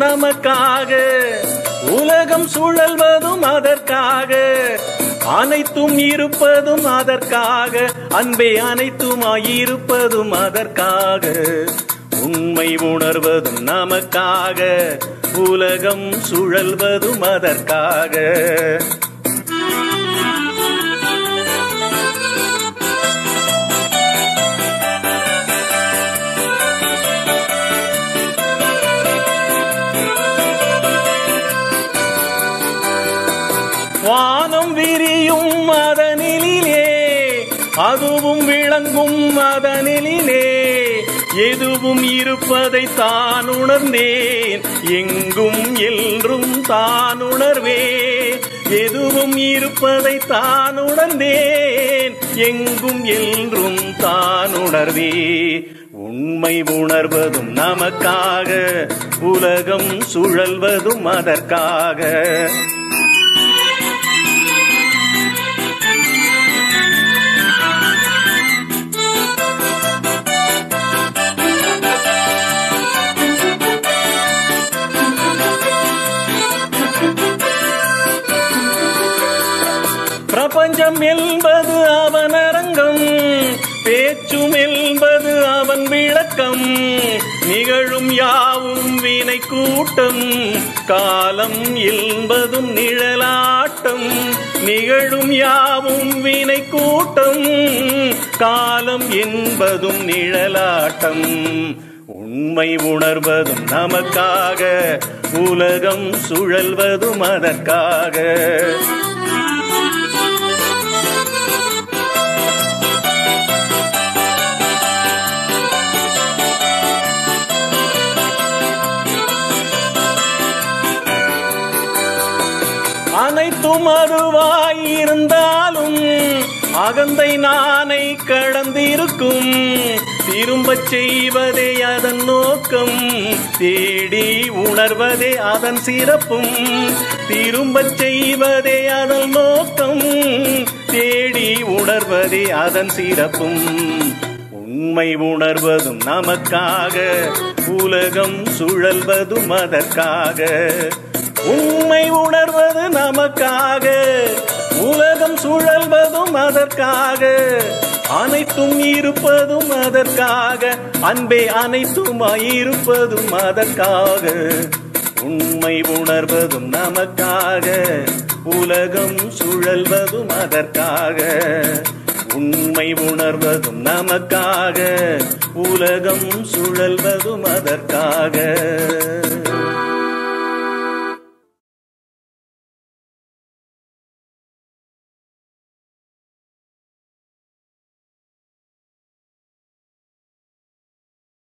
நமக்காக உலகம் சுழல்வதும் அதற்காக அனைத்தும் இருப்பதும் அதற்காக அன்பே அனைத்துமாயிருப்பதும் அதற்காக உண்மை உணர்வதும் நமக்காக உலகம் சுழல்வதும் அதற்காக வானம் விரியும் அதனிலே அதுவும் விளங்கும் அதனிலே எதுவும் இருப்பதை தான் உணர்ந்தேன் எங்கும் என்றும் தான் உணர்வே எதுவும் இருப்பதை தான் உணர்ந்தேன் எங்கும் என்றும் தான் உணர்வே உண்மை உணர்வதும் நமக்காக உலகம் சுழல்வதும் அதற்காக பிரபஞ்சம் என்பது அவன் அரங்கம் பேச்சும் என்பது அவன் விளக்கம் நிகழும் யாவும் வினை கூட்டம் காலம் என்பதும் நிழலாட்டம் நிகழும் யாவும் வினை கூட்டம் காலம் என்பதும் நிழலாட்டம் உண்மை உணர்வதும் நமக்காக உலகம் சுழல்வதும் அதற்காக அனைத்தும் அதுவாயிருந்தாலும் அகந்தை நானை கடந்திருக்கும் திரும்பச் செய்வதே அதன் நோக்கம் தேடி உணர்வதே அதன் சிறப்பும் திரும்பச் செய்வதே அதன் நோக்கம் தேடி உணர்வதே அதன் சிறப்பும் உண்மை உணர்வதும் நமக்காக உலகம் சுழல்வதும் அதற்காக உண்மை உணர்வது நமக்காக உலகம் சுழல்வதும் அதற்காக அனைத்தும் இருப்பதும் அதற்காக அன்பே அனைத்துமாயிருப்பதும் அதற்காக உண்மை உணர்வதும் நமக்காக உலகம் சுழல்வதும் அதற்காக உண்மை உணர்வதும் நமக்காக உலகம் சுழல்வதும் அதற்காக